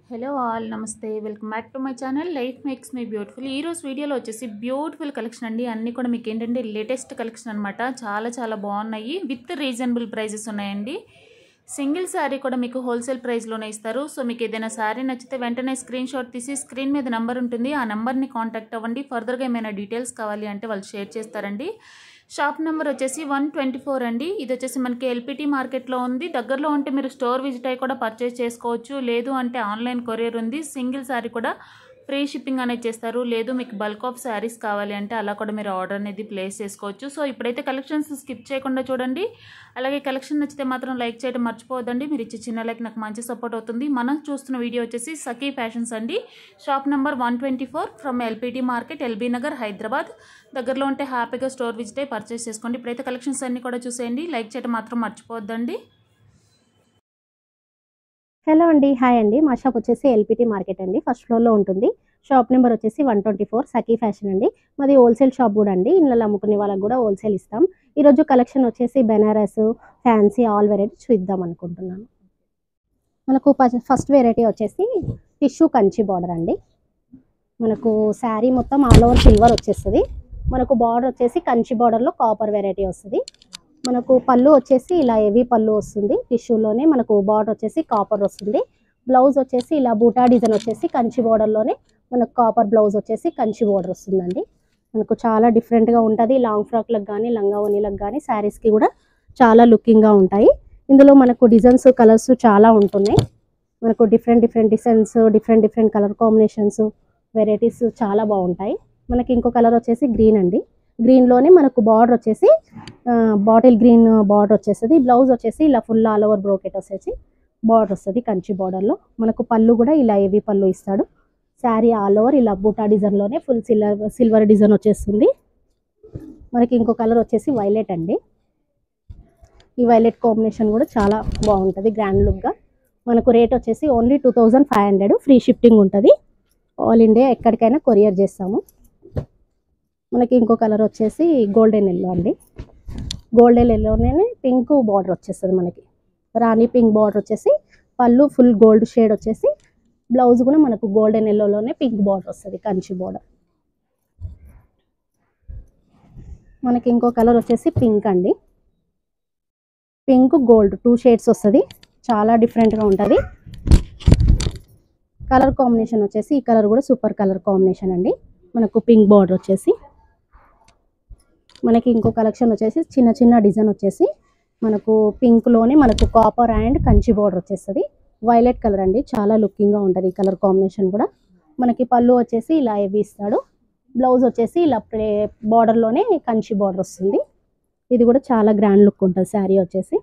Hello all నమస్తే welcome back to my channel life makes me beautiful ఈ రోజు వీడియోలో వచ్చేసి బ్యూటిఫుల్ కలెక్షన్ అండి అన్నీ కూడా మీకు ఏంటంటే లేటెస్ట్ కలెక్షన్ అనమాట చాలా చాలా బాగున్నాయి విత్ రీజనబుల్ ప్రైజెస్ ఉన్నాయండి సింగిల్ శారీ కూడా మీకు హోల్సేల్ ప్రైస్లోనే ఇస్తారు సో మీకు ఏదైనా శారీ నచ్చితే వెంటనే స్క్రీన్ షాట్ తీసి స్క్రీన్ మీద నెంబర్ ఉంటుంది ఆ నెంబర్ని కాంటాక్ట్ అవ్వండి ఫర్దర్గా ఏమైనా డీటెయిల్స్ కావాలి అంటే వాళ్ళు షేర్ చేస్తారండి షాప్ నెంబర్ వచ్చేసి వన్ ట్వంటీ ఫోర్ అండి ఇది వచ్చేసి మనకి ఎల్పిటి మార్కెట్లో ఉంది దగ్గరలో ఉంటే మీరు స్టోర్ విజిట్ అయ్యి కూడా పర్చేస్ చేసుకోవచ్చు లేదు అంటే ఆన్లైన్ కొరియర్ ఉంది సింగిల్ శారీ కూడా ఫ్రీ షిప్పింగ్ అనేది చేస్తారు లేదు మీకు బల్క్ ఆఫ్ శారీస్ కావాలి అంటే అలా కూడా మీరు ఆర్డర్ అనేది ప్లేస్ చేసుకోవచ్చు సో ఇప్పుడైతే కలెక్షన్స్ స్కిప్ చేయకుండా చూడండి అలాగే కలెక్షన్ నచ్చితే మాత్రం లైక్ చేయడం మర్చిపోవద్దండి మీరు ఇచ్చే చిన్న లైక్ నాకు మంచి సపోర్ట్ అవుతుంది మనం చూస్తున్న వీడియో వచ్చేసి సఖీ ఫ్యాషన్స్ అండి shop number one twenty four from LPT market LB Nagar Hyderabad దగ్గరలో ఉంటే హ్యాపీగా స్టోర్ విజిట్ అయ్యి పర్చేస్ చేసుకోండి ఇప్పుడైతే కలెక్షన్స్ అన్నీ కూడా చూసేయండి లైక్ చేయడం మాత్రం మర్చిపోవద్దండి హలో అండి హాయ్ అండి మా షాప్ వచ్చేసి ఎల్పిటి మార్కెట్ అండి ఫస్ట్ ఫ్లోర్లో ఉంటుంది షాప్ నెంబర్ వచ్చేసి one twenty four Sakhi fashion అండి మాది హోల్సేల్ షాప్ కూడా అండి ఇళ్ళలో అమ్ముకునే వాళ్ళకి కూడా హోల్సేల్ ఇస్తాం ఈరోజు కలెక్షన్ వచ్చేసి బెనారస్ ఫ్యాన్సీ ఆల్ వెరైటీ చూద్దాం అనుకుంటున్నాను మనకు ఫస్ట్ వెరైటీ వచ్చేసి టిష్యూ కంచి బార్డర్ అండి మనకు శారీ మొత్తం ఆల్ ఓవర్ సిల్వర్ వచ్చేస్తుంది మనకు బార్డర్ వచ్చేసి కంచి బార్డర్లో కాపర్ వెరైటీ వస్తుంది మనకు పళ్ళు వచ్చేసి ఇలా హెవీ పళ్ళు వస్తుంది టిష్యూలోనే మనకు బార్డర్ వచ్చేసి కాపర్ వస్తుంది బ్లౌజ్ వచ్చేసి ఇలా బూటా డిజైన్ వచ్చేసి కంచి బార్డర్లోనే మనకు కాపర్ బ్లౌజ్ వచ్చేసి కంచి బార్డర్ వస్తుందండి మనకు చాలా డిఫరెంట్గా ఉంటుంది లాంగ్ ఫ్రాక్లకు కానీ లంగా ఓనీలకు కానీ శారీస్కి కూడా చాలా లుకింగ్గా ఉంటాయి ఇందులో మనకు డిజైన్స్ కలర్స్ చాలా ఉంటున్నాయి మనకు different different designs different different colour combinations varieties చాలా బాగుంటాయి మనకి ఇంకో కలర్ వచ్చేసి గ్రీన్ అండి గ్రీన్లోనే మనకు బార్డర్ వచ్చేసి బాటిల్ గ్రీన్ బార్డర్ వచ్చేస్తుంది బ్లౌజ్ వచ్చేసి ఇలా ఫుల్ ఆల్ ఓవర్ బ్రోకెట్ వచ్చేసి బార్డర్ వస్తుంది కంచి బార్డర్లో మనకు పళ్ళు కూడా ఇలా హెవీ పళ్ళు ఇస్తాడు శారీ ఆల్ ఓవర్ ఇలా బూటా డిజైన్లోనే ఫుల్ సిల్వర్ సిల్వర్ డిజైన్ వచ్చేస్తుంది మనకి ఇంకో కలర్ వచ్చేసి వైలెట్ అండి ఈ వైలెట్ కాంబినేషన్ కూడా చాలా బాగుంటుంది గ్రాండ్ లుక్గా మనకు రేట్ వచ్చేసి only two thousand five hundred free shifting ఉంటుంది ఆల్ ఇండియా ఎక్కడికైనా కొరియర్ చేస్తాము మనకి ఇంకో కలర్ వచ్చేసి గోల్డెన్ ఎల్లో అండి గోల్డెన్ ఎల్లోనే పింక్ బార్డర్ వచ్చేస్తుంది మనకి రాణి పింక్ బార్డర్ వచ్చేసి పళ్ళు ఫుల్ గోల్డ్ షేడ్ వచ్చేసి బ్లౌజ్ కూడా మనకు గోల్డెన్ ఎల్లోలోనే పింక్ బార్డర్ వస్తుంది కంచి బార్డర్ మనకి ఇంకో కలర్ వచ్చేసి పింక్ అండి పింక్ గోల్డ్ టూ షేడ్స్ వస్తుంది చాలా డిఫరెంట్గా ఉంటుంది కలర్ కాంబినేషన్ వచ్చేసి ఈ కలర్ కూడా సూపర్ కలర్ కాంబినేషన్ అండి మనకు పింక్ బార్డర్ వచ్చేసి మనకి ఇంకో కలెక్షన్ వచ్చేసి చిన్న చిన్న డిజైన్ వచ్చేసి మనకు పింక్లోనే మనకు కాపర్ అండ్ కంచి బార్డర్ వచ్చేస్తుంది వైలెట్ కలర్ అండి చాలా లుకింగ్గా ఉంటుంది ఈ కలర్ కాంబినేషన్ కూడా మనకి పళ్ళు వచ్చేసి ఇలా హెవీ ఇస్తాడు బ్లౌజ్ వచ్చేసి ఇలా ప్లే బార్డర్లోనే కంచి బార్డర్ వస్తుంది ఇది కూడా చాలా గ్రాండ్ లుక్ ఉంటుంది శారీ వచ్చేసి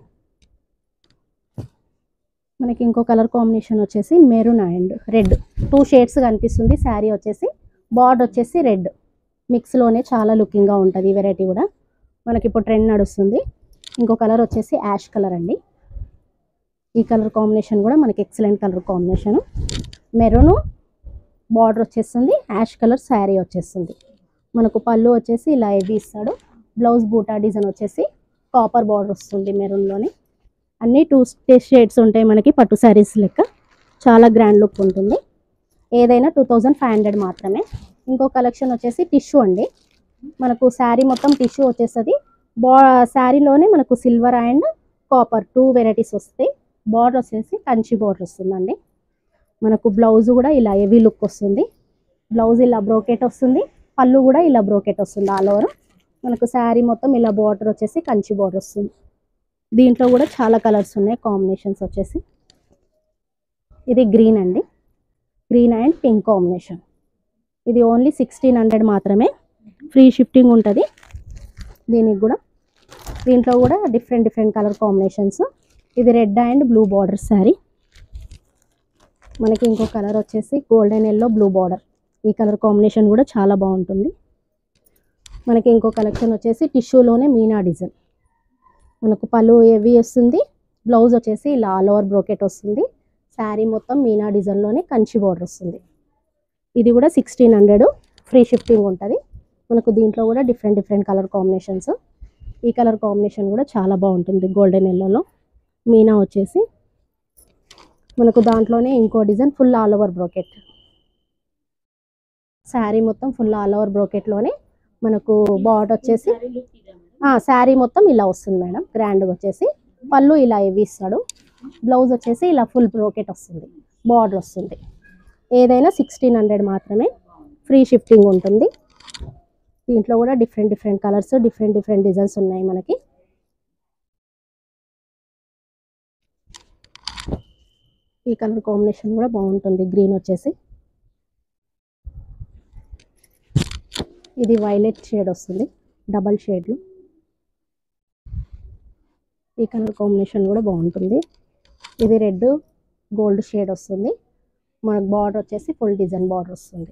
మనకి ఇంకో కలర్ కాంబినేషన్ వచ్చేసి maroon and red two shades కనిపిస్తుంది శారీ వచ్చేసి బార్డర్ వచ్చేసి రెడ్ మిక్స్లోనే చాలా లుకింగ్గా ఉంటుంది ఈ వెరైటీ కూడా మనకి ఇప్పుడు ట్రెండ్ నడుస్తుంది ఇంకో కలర్ వచ్చేసి యాష్ కలర్ అండి ఈ కలర్ కాంబినేషన్ కూడా మనకి excellent colour combination maroon border వచ్చేస్తుంది యాష్ కలర్ శారీ వచ్చేస్తుంది మనకు పళ్ళు వచ్చేసి ఇలా హెవీ ఇస్తాడు బ్లౌజ్ బూటా డిజైన్ వచ్చేసి కాపర్ బార్డర్ వస్తుంది మెరూన్లోని అన్నీ టూ షేడ్స్ ఉంటాయి మనకి పట్టు శారీస్ లెక్క చాలా గ్రాండ్ లుక్ ఉంటుంది ఏదైనా టూ థౌజండ్ ఫైవ్ హండ్రెడ్ మాత్రమే ఇంకో కలెక్షన్ వచ్చేసి టిష్యూ అండి మనకు శారీ మొత్తం టిష్యూ వచ్చేస్తుంది బా శారీలోనే మనకు silver and copper two varieties వస్తాయి బార్డర్ వచ్చేసి కంచి బార్డర్ వస్తుందండి మనకు బ్లౌజ్ కూడా ఇలా హెవీ లుక్ వస్తుంది బ్లౌజ్ ఇలా బ్రోకెట్ వస్తుంది పళ్ళు కూడా ఇలా బ్రోకెట్ వస్తుంది ఆల్ ఓవర్ మనకు శారీ మొత్తం ఇలా బార్డర్ వచ్చేసి కంచి బార్డర్ వస్తుంది దీంట్లో కూడా చాలా కలర్స్ ఉన్నాయి కాంబినేషన్స్ వచ్చేసి ఇది గ్రీన్ అండి గ్రీన్ అండ్ పింక్ కాంబినేషన్ ఇది ఓన్లీ సిక్స్టీన్ హండ్రెడ్ మాత్రమే ఫ్రీ షిఫ్టింగ్ ఉంటుంది దీనికి కూడా దీంట్లో కూడా డిఫరెంట్ డిఫరెంట్ కలర్ కాంబినేషన్స్ ఇది red and blue border sari మనకి ఇంకో కలర్ వచ్చేసి గోల్డెన్ ఎల్లో బ్లూ బార్డర్ ఈ కలర్ కాంబినేషన్ కూడా చాలా బాగుంటుంది మనకి ఇంకో కలెక్షన్ వచ్చేసి టిష్యూలోనే మీనా డిజైన్ మనకు పళ్ళు హెవీ వస్తుంది బ్లౌజ్ వచ్చేసి ఇలా ఆల్ ఓవర్ బ్రోకెట్ వస్తుంది శారీ మొత్తం మీనా డిజైన్లోనే కంచి బార్డర్ వస్తుంది ఇది కూడా సిక్స్టీన్ హండ్రెడ్ ఫ్రీ షిఫ్టింగ్ ఉంటుంది మనకు దీంట్లో కూడా డిఫరెంట్ డిఫరెంట్ కలర్ కాంబినేషన్స్ ఈ కలర్ కాంబినేషన్ కూడా చాలా బాగుంటుంది గోల్డెన్ ఎల్లోలో మీనా వచ్చేసి మనకు దాంట్లోనే ఇంకో design full all over brocade sari మొత్తం ఫుల్ ఆల్ ఓవర్ బ్రోకెట్లోనే మనకు బార్డర్ వచ్చేసి శారీ మొత్తం ఇలా వస్తుంది మేడం గ్రాండ్గా వచ్చేసి పళ్ళు ఇలా ఇవి ఇస్తాడు బ్లౌజ్ వచ్చేసి ఇలా ఫుల్ బ్రోకెట్ వస్తుంది బార్డర్ వస్తుంది ఏదైనా సిక్స్టీన్ హండ్రెడ్ మాత్రమే ఫ్రీ షిఫ్టింగ్ ఉంటుంది దీంట్లో కూడా different different colours different different designs ఉన్నాయి మనకి ఈ కలర్ కాంబినేషన్ కూడా బాగుంటుంది గ్రీన్ వచ్చేసి ఇది వైలెట్ షేడ్ వస్తుంది డబల్ షేడ్లు ఈ కలర్ కాంబినేషన్ కూడా బాగుంటుంది ఇది రెడ్ గోల్డ్ షేడ్ వస్తుంది మనకు బార్డర్ వచ్చేసి ఫుల్ డిజైన్ బార్డర్ వస్తుంది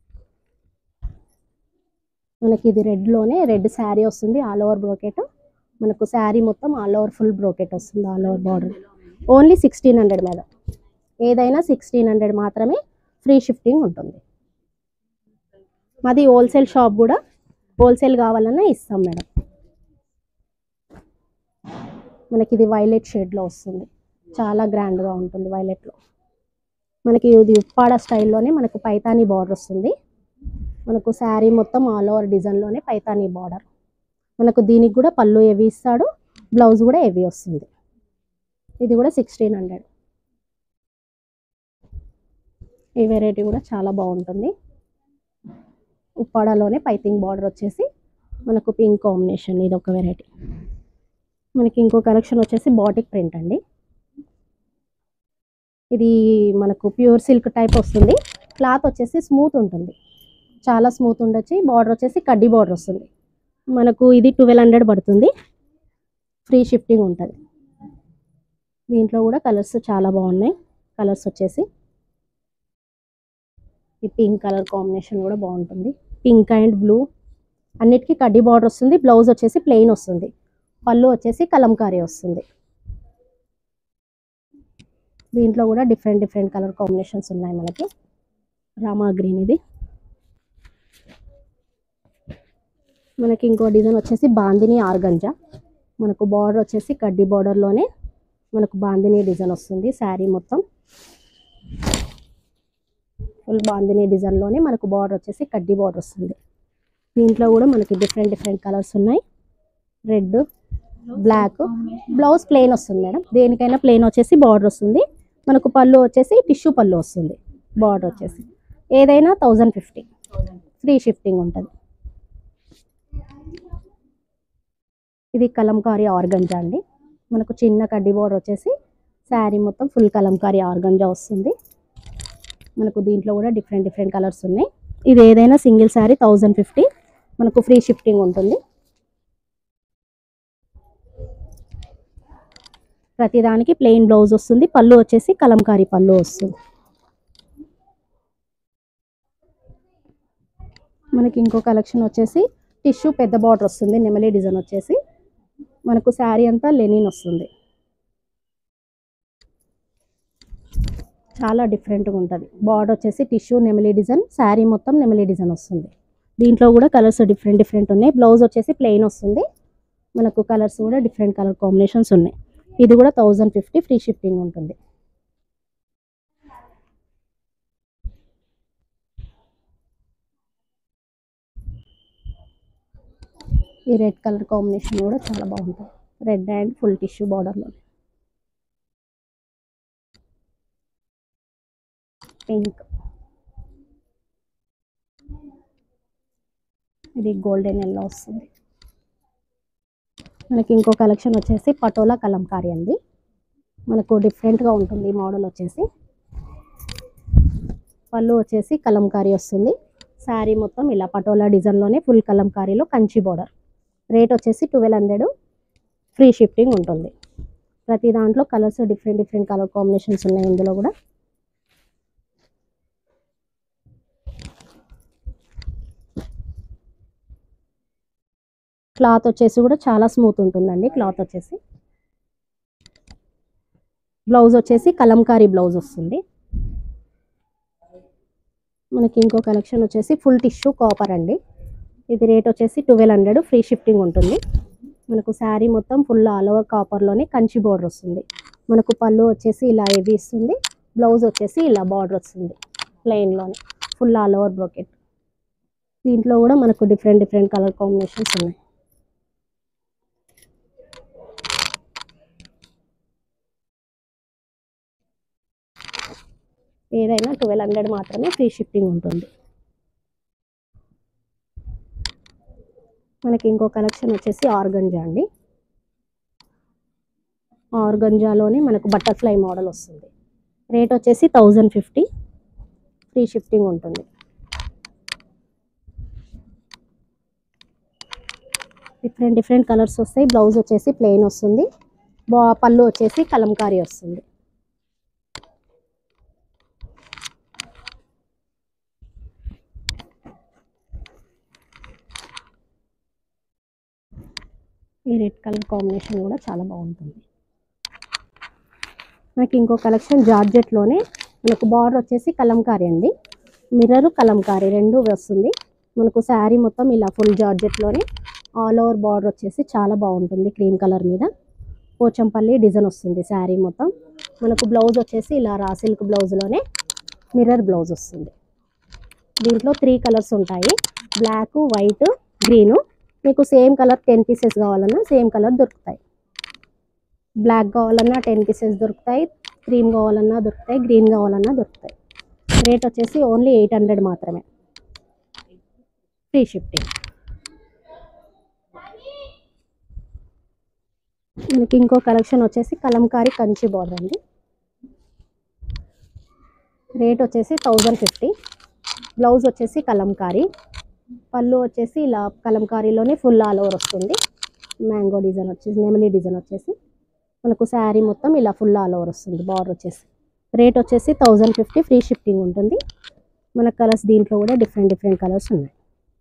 మనకి ఇది రెడ్లోనే రెడ్ శారీ వస్తుంది ఆల్ ఓవర్ బ్రోకెట్ మనకు శారీ మొత్తం ఆల్ ఓవర్ ఫుల్ బ్రోకెట్ వస్తుంది all over border only sixteen hundred madam ఏదైనా సిక్స్టీన్ హండ్రెడ్ మాత్రమే ఫ్రీ షిఫ్టింగ్ ఉంటుంది మాది హోల్సేల్ షాప్ కూడా హోల్సేల్ కావాలన్నా ఇస్తాం మేడం మనకి ఇది వైలెట్ షేడ్లో వస్తుంది చాలా గ్రాండ్గా ఉంటుంది వైలెట్లో మనకి ఇది ఉప్పాడ స్టైల్లోనే మనకు పైతానీ బార్డర్ వస్తుంది మనకు శారీ మొత్తం ఆల్ ఓవర్ డిజైన్లోనే పైతానీ బార్డర్ మనకు దీనికి కూడా పళ్ళు హెవీ ఇస్తాడు బ్లౌజ్ కూడా హెవీ వస్తుంది ఇది కూడా సిక్స్టీన్ హండ్రెడ్ ఈ వెరైటీ కూడా చాలా బాగుంటుంది ఉప్పాడలోనే పైపింగ్ బార్డర్ వచ్చేసి మనకు పింక్ కాంబినేషన్ ఇది ఒక వెరైటీ మనకి ఇంకో కలెక్షన్ వచ్చేసి బాటిక్ ప్రింట్ అండి ఇది మనకు ప్యూర్ సిల్క్ టైప్ వస్తుంది క్లాత్ వచ్చేసి స్మూత్ ఉంటుంది చాలా స్మూత్ ఉండొచ్చి బార్డర్ వచ్చేసి కడ్డీ బార్డర్ వస్తుంది మనకు ఇది ట్వెల్వ్ హండ్రెడ్ పడుతుంది ఫ్రీ షిఫ్టింగ్ ఉంటుంది దీంట్లో కూడా కలర్స్ చాలా బాగున్నాయి కలర్స్ వచ్చేసి ఈ పింక్ కలర్ కాంబినేషన్ కూడా బాగుంటుంది పింక్ అండ్ బ్లూ అన్నిటికీ కడ్డీ బార్డర్ వస్తుంది బ్లౌజ్ వచ్చేసి ప్లెయిన్ వస్తుంది పళ్ళు వచ్చేసి కలంకారీ వస్తుంది దీంట్లో కూడా డిఫరెంట్ డిఫరెంట్ కలర్ కాంబినేషన్స్ ఉన్నాయి మనకి రామా గ్రీన్ ఇది మనకి ఇంకో డిజైన్ వచ్చేసి బాందిని ఆర్గంజా మనకు బార్డర్ వచ్చేసి కడ్డీ బార్డర్లోనే మనకు బాందిని డిజైన్ వస్తుంది శారీ మొత్తం ఫుల్ బాందిని డిజైన్లోనే మనకు బార్డర్ వచ్చేసి కడ్డీ బార్డర్ వస్తుంది దీంట్లో కూడా మనకి డిఫరెంట్ డిఫరెంట్ కలర్స్ ఉన్నాయి రెడ్ బ్లాక్ బ్లౌజ్ ప్లెయిన్ వస్తుంది మేడం దేనికైనా ప్లెయిన్ వచ్చేసి బార్డర్ వస్తుంది మనకు పళ్ళు వచ్చేసి టిష్యూ పళ్ళు వస్తుంది బార్డర్ వచ్చేసి ఏదైనా థౌజండ్ ఫిఫ్టీ ఫ్రీ షిఫ్టింగ్ ఉంటుంది ఇది కలంకారీ ఆర్గంజా అండి మనకు చిన్న కడ్డీ బార్డర్ వచ్చేసి శారీ మొత్తం ఫుల్ కలంకారీ ఆర్గంజా వస్తుంది మనకు దీంట్లో కూడా డిఫరెంట్ డిఫరెంట్ కలర్స్ ఉన్నాయి ఇది ఏదైనా సింగిల్ శారీ థౌజండ్ ఫిఫ్టీ మనకు ఫ్రీ షిఫ్టింగ్ ఉంటుంది ప్రతిదానికి ప్లెయిన్ బ్లౌజ్ వస్తుంది పళ్ళు వచ్చేసి కలంకారీ పళ్ళు వస్తుంది మనకి ఇంకో కలెక్షన్ వచ్చేసి టిష్యూ పెద్ద బార్డర్ వస్తుంది నెమలి డిజైన్ వచ్చేసి మనకు శారీ అంతా లెనిన్ వస్తుంది చాలా డిఫరెంట్గా ఉంటుంది బార్డర్ వచ్చేసి టిష్యూ నెమలి డిజైన్ శారీ మొత్తం నెమలి డిజైన్ వస్తుంది దీంట్లో కూడా కలర్స్ డిఫరెంట్ డిఫరెంట్ ఉన్నాయి బ్లౌజ్ వచ్చేసి ప్లెయిన్ వస్తుంది మనకు కలర్స్ కూడా డిఫరెంట్ కలర్ కాంబినేషన్స్ ఉన్నాయి ఇది కూడా థౌజండ్ ఫిఫ్టీ ఫ్రీ షిప్పింగ్ ఉంటుంది ఈ రెడ్ కలర్ కాంబినేషన్ కూడా చాలా బాగుంటుంది రెడ్ అండ్ ఫుల్ టిష్యూ బార్డర్లో పింక్ ఇది గోల్డెన్ ఎల్లో వస్తుంది మనకి ఇంకో కలెక్షన్ వచ్చేసి పటోలా కలంకారీ అండి మనకు డిఫరెంట్గా ఉంటుంది ఈ మోడల్ వచ్చేసి పళ్ళు వచ్చేసి కలంకారీ వస్తుంది శారీ మొత్తం ఇలా పటోలా డిజైన్లోనే ఫుల్ కలంకారీలో కంచి బోర్డర్ రేట్ వచ్చేసి ట్వెల్వ్ హండ్రెడ్ ఫ్రీ షిఫ్టింగ్ ఉంటుంది ప్రతి దాంట్లో colours different different colour combinations ఉన్నాయి ఇందులో కూడా క్లాత్ వచ్చేసి కూడా చాలా స్మూత్ ఉంటుందండి క్లాత్ వచ్చేసి బ్లౌజ్ వచ్చేసి కలంకారీ బ్లౌజ్ వస్తుంది మనకి ఇంకో కలెక్షన్ వచ్చేసి ఫుల్ టిష్యూ కాపర్ అండి ఇది రేట్ వచ్చేసి ట్వెల్వ్ హండ్రెడ్ ఫ్రీ షిఫ్టింగ్ ఉంటుంది మనకు శారీ మొత్తం ఫుల్ ఆల్ ఓవర్ కాపర్లోనే కంచి బోర్డర్ వస్తుంది మనకు పళ్ళు వచ్చేసి ఇలా ఏవి ఇస్తుంది బ్లౌజ్ వచ్చేసి ఇలా బార్డర్ వస్తుంది ప్లెయిన్లోనే ఫుల్ ఆల్ ఓవర్ బ్రోకెట్ దీంట్లో కూడా మనకు డిఫరెంట్ డిఫరెంట్ కలర్ కాంబినేషన్స్ ఉన్నాయి ఏదైనా ట్వెల్వ్ హండ్రెడ్ మాత్రమే ఫ్రీ షిప్పింగ్ ఉంటుంది మనకి ఇంకో కలెక్షన్ వచ్చేసి ఆర్గంజా అండి ఆర్గంజాలోనే మనకు బటర్ఫ్లై మోడల్ వస్తుంది రేట్ వచ్చేసి థౌజండ్ ఫిఫ్టీ ఫ్రీ షిఫ్టింగ్ ఉంటుంది డిఫరెంట్ డిఫరెంట్ కలర్స్ వస్తాయి బ్లౌజ్ వచ్చేసి ప్లెయిన్ వస్తుంది బా పళ్ళు వచ్చేసి కలంకారీ వస్తుంది ఈ రెడ్ కలర్ కాంబినేషన్ కూడా చాలా బాగుంటుంది మనకి ఇంకో కలెక్షన్ జార్జెట్లోనే మనకు బార్డర్ వచ్చేసి కలంకారీ అండి మిర్రర్ కలంకారీ రెండు వస్తుంది మనకు శారీ మొత్తం ఇలా ఫుల్ జార్జెట్లోనే ఆల్ ఓవర్ బార్డర్ వచ్చేసి చాలా బాగుంటుంది క్రీమ్ కలర్ మీద పోచంపల్లి డిజైన్ వస్తుంది శారీ మొత్తం మనకు బ్లౌజ్ వచ్చేసి ఇలా రా సిల్క్ బ్లౌజ్లోనే మిర్రర్ బ్లౌజ్ వస్తుంది దీంట్లో త్రీ కలర్స్ ఉంటాయి బ్లాక్ వైట్ గ్రీను మీకు సేమ్ కలర్ టెన్ పీసెస్ కావాలన్నా సేమ్ కలర్ దొరుకుతాయి బ్లాక్ కావాలన్నా టెన్ పీసెస్ దొరుకుతాయి క్రీమ్ కావాలన్నా దొరుకుతాయి గ్రీన్ కావాలన్నా దొరుకుతాయి రేట్ వచ్చేసి ఓన్లీ ఎయిట్ హండ్రెడ్ మాత్రమే ఫ్రీ షిఫ్టింగ్ మనకి ఇంకో కలెక్షన్ వచ్చేసి కలంకారీ కంచి బార్డర్ అండి రేట్ వచ్చేసి థౌజండ్ ఫిఫ్టీ బ్లౌజ్ వచ్చేసి కలంకారీ పళ్ళు వచ్చేసి ఇలా కలంకారీలోనే ఫుల్ ఆల్ ఓవర్ వస్తుంది మ్యాంగో డిజైన్ వచ్చేసి నెమలి డిజైన్ వచ్చేసి మనకు శారీ మొత్తం ఇలా ఫుల్ ఆల్ ఓవర్ వస్తుంది బార్డర్ వచ్చేసి రేట్ వచ్చేసి థౌజండ్ ఫిఫ్టీ ఫ్రీ షిఫ్టింగ్ ఉంటుంది మన కలర్స్ దీంట్లో కూడా డిఫరెంట్ డిఫరెంట్ కలర్స్ ఉన్నాయి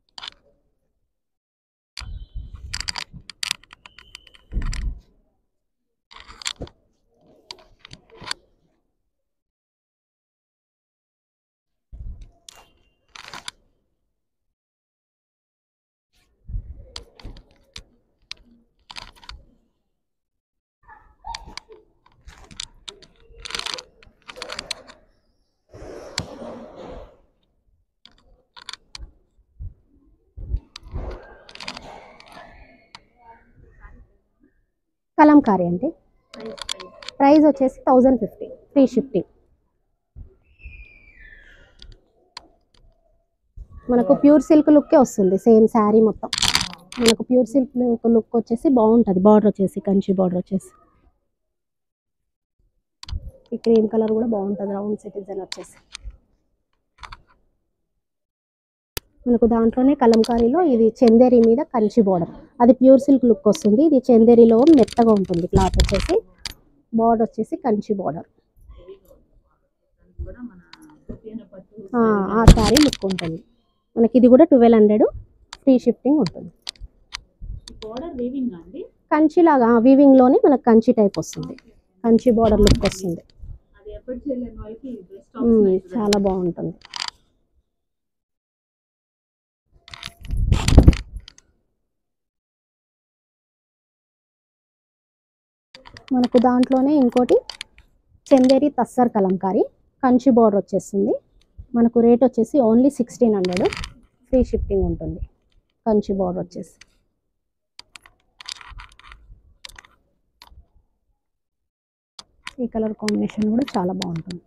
కలంకారీ అండి ప్రైస్ వచ్చేసి థౌజండ్ ఫిఫ్టీ ఫ్రీ షిఫ్టింగ్ మనకు ప్యూర్ సిల్క్ లుక్కే వస్తుంది సేమ్ శారీ మొత్తం మనకు ప్యూర్ సిల్క్ లుక్ వచ్చేసి బాగుంటుంది బార్డర్ వచ్చేసి కంచి బార్డర్ వచ్చేసి ఈ క్రీమ్ కలర్ కూడా బాగుంటుంది రౌండ్ సిటిజన్ వచ్చేసి మనకు దాంట్లోనే కలంకారీలో ఇది చందేరి మీద కంచి బార్డర్ అది ప్యూర్ సిల్క్ లుక్ వస్తుంది ఇది చందేరిలో మెత్తగా ఉంటుంది క్లాత్ వచ్చేసి బార్డర్ వచ్చేసి కంచి బార్డర్ ఆ శారీ లుక్ ఉంటుంది మనకి ఇది కూడా ట్వెల్వ్ హండ్రెడ్ ఫ్రీ షిఫ్టింగ్ ఉంటుంది బోర్డర్ వీవింగ్ అండి కంచి లాగా వీవింగ్ లోనే మనకు కంచి టైప్ వస్తుంది కంచి బార్డర్ లుక్ వస్తుంది అది ఎప్పుడు చేయలేని వాళ్ళకి బెస్ట్ ఉమ్, చాలా బాగుంటుంది మనకు దాంట్లోనే ఇంకోటి చందేరి తస్సర్ కలంకారీ కంచి బార్డర్ వచ్చేస్తుంది మనకు రేట్ వచ్చేసి only sixteen hundred free shifting ఉంటుంది కంచి బార్డర్ వచ్చేసి ఈ కలర్ కాంబినేషన్ కూడా చాలా బాగుంటుంది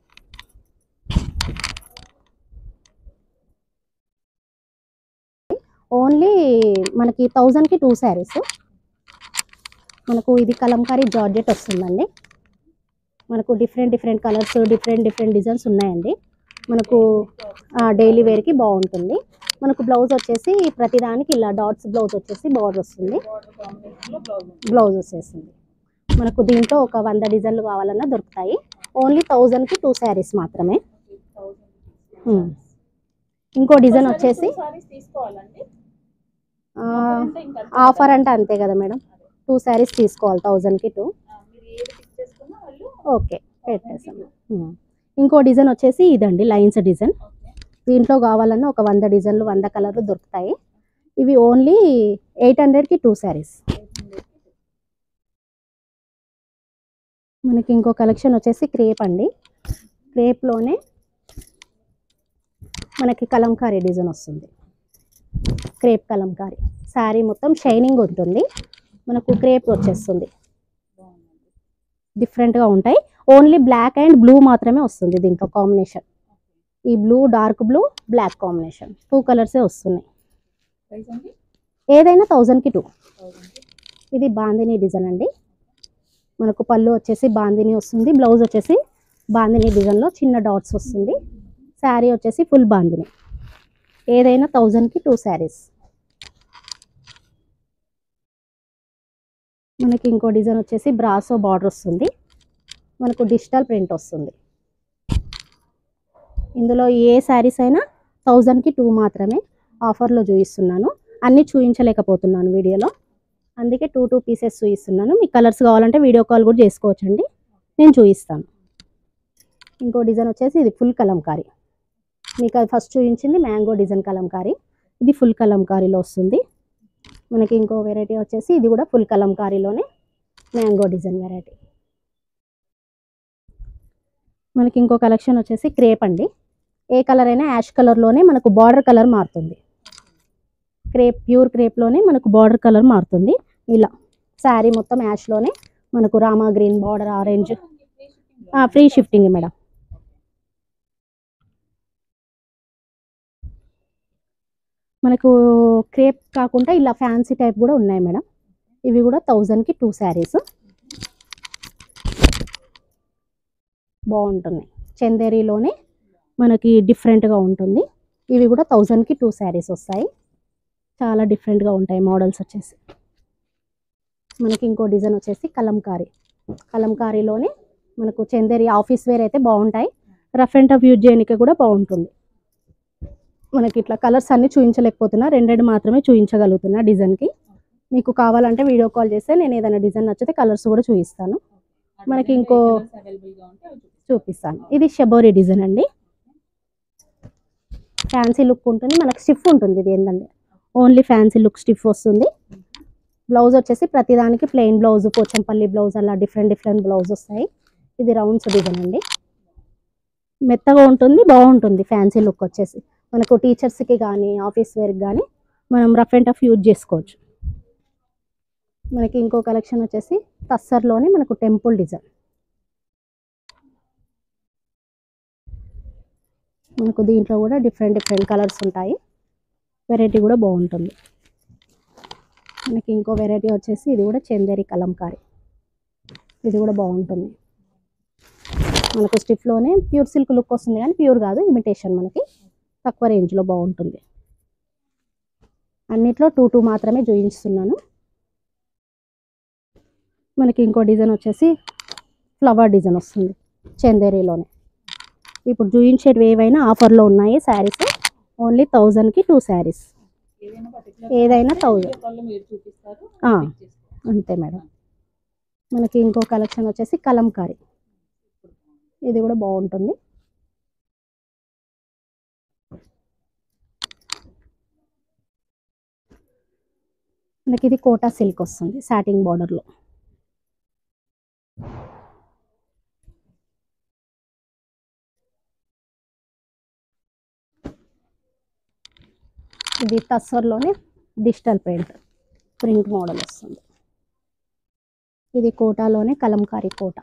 ఓన్లీ మనకి థౌజండ్కి టూ శారీస్ మనకు ఇది కలంకారీ జార్జెట్ వస్తుందండి మనకు different different colours different different designs ఉన్నాయండి మనకు డైలీ వేర్కి బాగుంటుంది మనకు బ్లౌజ్ వచ్చేసి ప్రతిదానికి ఇలా డాట్స్ బ్లౌజ్ వచ్చేసి బార్డర్ వస్తుంది బ్లౌజ్ వచ్చేసింది మనకు దీంట్లో ఒక వంద డిజైన్లు కావాలన్నా దొరుకుతాయి ఓన్లీ థౌజండ్కి టూ శారీస్ మాత్రమే ఉమ్. ఇంకో డిజైన్ వచ్చేసి సారీస్ తీసుకోవాలండి ఆ, అంటే ఇంకా ఆఫర్ అంటే అంతే కదా మేడం టూ శారీస్ తీసుకోవాలి థౌజండ్కి టూ ఆ, మీరు ఏది పిక్ చేసుకున్నా వాళ్ళు ఓకే పెట్టేసాం ఉమ్. ఇంకో డిజైన్ వచ్చేసి ఇదండి లైన్స్ డిజైన్ దీంట్లో కావాలన్నా ఒక వంద డిజైన్లు వంద కలర్లు దొరుకుతాయి ఇవి ఓన్లీ ఎయిట్ హండ్రెడ్కి టూ శారీస్ మనకి ఇంకో కలెక్షన్ వచ్చేసి క్రేప్ అండి క్రేప్లోనే మనకి కలంకారీ డిజైన్ వస్తుంది క్రేప్ కలంకారీ శారీ మొత్తం షైనింగ్ ఉంటుంది మనకు క్రేప్ వచ్చేస్తుంది డిఫరెంట్గా ఉంటాయి ఓన్లీ బ్లాక్ అండ్ బ్లూ మాత్రమే వస్తుంది దీంట్లో కాంబినేషన్ ఈ blue dark blue black combination two కలర్సే వస్తున్నాయి ప్రైస్ అండి ఏదైనా థౌజండ్కి టూ ఇది బాందిని డిజైన్ అండి మనకు పళ్ళు వచ్చేసి బాందిని వస్తుంది బ్లౌజ్ వచ్చేసి బాందిని డిజైన్లో చిన్న డాట్స్ వస్తుంది శారీ వచ్చేసి ఫుల్ బాందిని ఏదైనా థౌజండ్కి టూ శారీస్ మనకి ఇంకో డిజైన్ వచ్చేసి బ్రాసో బార్డర్ వస్తుంది మనకు డిజిటల్ ప్రింట్ వస్తుంది ఇందులో ఏ శారీస్ అయినా థౌజండ్కి టూ మాత్రమే ఆఫర్లో చూపిస్తున్నాను అన్నీ చూపించలేకపోతున్నాను వీడియోలో అందుకే టూ టూ పీసెస్ చూపిస్తున్నాను మీకు కలర్స్ కావాలంటే వీడియో కాల్ కూడా చేసుకోవచ్చండి నేను చూపిస్తాను ఇంకో డిజైన్ వచ్చేసి ఇది ఫుల్ కలంకారీ మీకు అది ఫస్ట్ చూపించింది మ్యాంగో డిజైన్ కలంకారీ ఇది ఫుల్ కలంకారీలో వస్తుంది మనకి ఇంకో వెరైటీ వచ్చేసి ఇది కూడా ఫుల్ కలంకారీలోనే మ్యాంగో డిజైన్ వెరైటీ మనకి ఇంకో కలెక్షన్ వచ్చేసి క్రేప్ అండి ఏ కలర్ అయినా యాష్ కలర్లోనే మనకు బార్డర్ కలర్ మారుతుంది క్రేప్ ప్యూర్ క్రేప్లోనే మనకు బార్డర్ కలర్ మారుతుంది ఇలా శారీ మొత్తం యాష్లోనే మనకు రామా green border orange free shifting madam మనకు క్రేప్ కాకుండా ఇలా ఫ్యాన్సీ టైప్ కూడా ఉన్నాయి మేడం ఇవి కూడా థౌజండ్కి టూ శారీస్ బాగుంటున్నాయి చందేరిలోనే మనకి డిఫరెంట్గా ఉంటుంది ఇవి కూడా థౌజండ్కి టూ శారీస్ వస్తాయి చాలా డిఫరెంట్గా ఉంటాయి మోడల్స్ వచ్చేసి మనకి ఇంకో డిజైన్ వచ్చేసి కలంకారీ కలంకారీలోనే మనకు చందేరి ఆఫీస్ వేర్ అయితే బాగుంటాయి రఫ్ అండ్ టఫ్ యూజ్ చేయడానికి కూడా బాగుంటుంది మనకి ఇట్లా కలర్స్ అన్ని చూపించలేకపోతున్నా రెండెండు మాత్రమే చూపించగలుగుతున్నా డిజైన్కి మీకు కావాలంటే వీడియో కాల్ చేస్తే నేను ఏదైనా డిజైన్ నచ్చితే కలర్స్ కూడా చూపిస్తాను మనకి ఇంకో అవైలబుల్గా ఉంటే అవి చూపిస్తాను. చూపిస్తాను ఇది షబోరి డిజైన్ అండి ఫ్యాన్సీ లుక్ ఉంటుంది మనకి స్టిఫ్ ఉంటుంది ఇది ఏంటంటే ఓన్లీ ఫ్యాన్సీ లుక్ స్టిఫ్ వస్తుంది బ్లౌజ్ వచ్చేసి ప్రతిదానికి ప్లెయిన్ బ్లౌజ్ పోచంపల్లి బ్లౌజ్ అలా డిఫరెంట్ డిఫరెంట్ బ్లౌజ్ వస్తాయి ఇది రౌండ్స్ డిజైన్ అండి మెత్తగా ఉంటుంది బాగుంటుంది ఫ్యాన్సీ లుక్ వచ్చేసి మనకు టీచర్స్కి కానీ ఆఫీస్ వేర్కి కానీ మనం రఫ్ అండ్ టఫ్ యూజ్ చేసుకోవచ్చు మనకి ఇంకో కలెక్షన్ వచ్చేసి తస్సర్లోనే మనకు టెంపుల్ డిజైన్ మనకు దీంట్లో కూడా డిఫరెంట్ డిఫరెంట్ కలర్స్ ఉంటాయి వెరైటీ కూడా బాగుంటుంది మనకి ఇంకో వెరైటీ వచ్చేసి ఇది కూడా చందేరి కలంకారీ ఇది కూడా బాగుంటుంది మనకు స్టిఫ్లోనే ప్యూర్ సిల్క్ లుక్ వస్తుంది కానీ ప్యూర్ కాదు ఇమిటేషన్ మనకి తక్కువ రేంజ్లో బాగుంటుంది అన్నిట్లో టూ టూ మాత్రమే చూపిస్తున్నాను మనకి ఇంకో డిజైన్ వచ్చేసి ఫ్లవర్ డిజైన్ వస్తుంది చందేరిలోనే ఇప్పుడు చూపించేటివి ఏవైనా ఆఫర్లో ఉన్నాయి శారీస్ ఓన్లీ థౌజండ్కి టూ శారీస్ ఏదైనా particular ఏదైనా ఉంటే థౌజండ్ video call లో మీరు చూపిస్తారు ఆ. pick చేసుకోవాలి. అంతే మేడం మనకి ఇంకో కలెక్షన్ వచ్చేసి కలంకారీ ఇది కూడా బాగుంటుంది మనకి ఇది కోటా సిల్క్ వస్తుంది సాటింగ్ బార్డర్లో ఇది టస్వర్లోనే డిజిటల్ ప్రింట్ ప్రింట్ మోడల్ వస్తుంది ఇది కోటాలోనే కలంకారీ కోట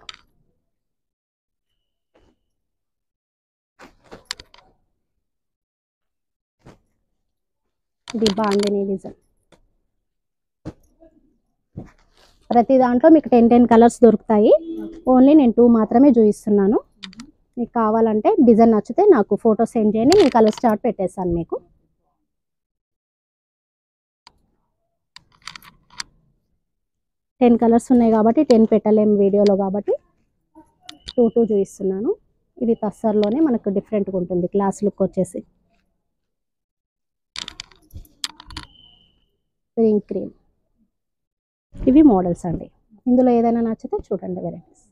ఇది బాందిని డిజైన్ ప్రతి దాంట్లో మీకు టెన్ టెన్ కలర్స్ దొరుకుతాయి ఓన్లీ నేను టూ మాత్రమే చూపిస్తున్నాను మీకు కావాలంటే డిజైన్ నచ్చితే నాకు ఫోటో సెండ్ చేయండి నేను కలర్ స్టార్ట్ పెట్టేస్తాను మీకు టెన్ కలర్స్ ఉన్నాయి కాబట్టి టెన్ పెట్టలేము వీడియోలో కాబట్టి టూ టూ చూపిస్తున్నాను ఇది తస్సర్లోనే మనకు డిఫరెంట్గా ఉంటుంది క్లాస్ లుక్ వచ్చేసి క్రీమ్ క్రీమ్ ఇవి మోడల్స్ అండి ఇందులో ఏదైనా నచ్చితే చూడండి వెరైటీస్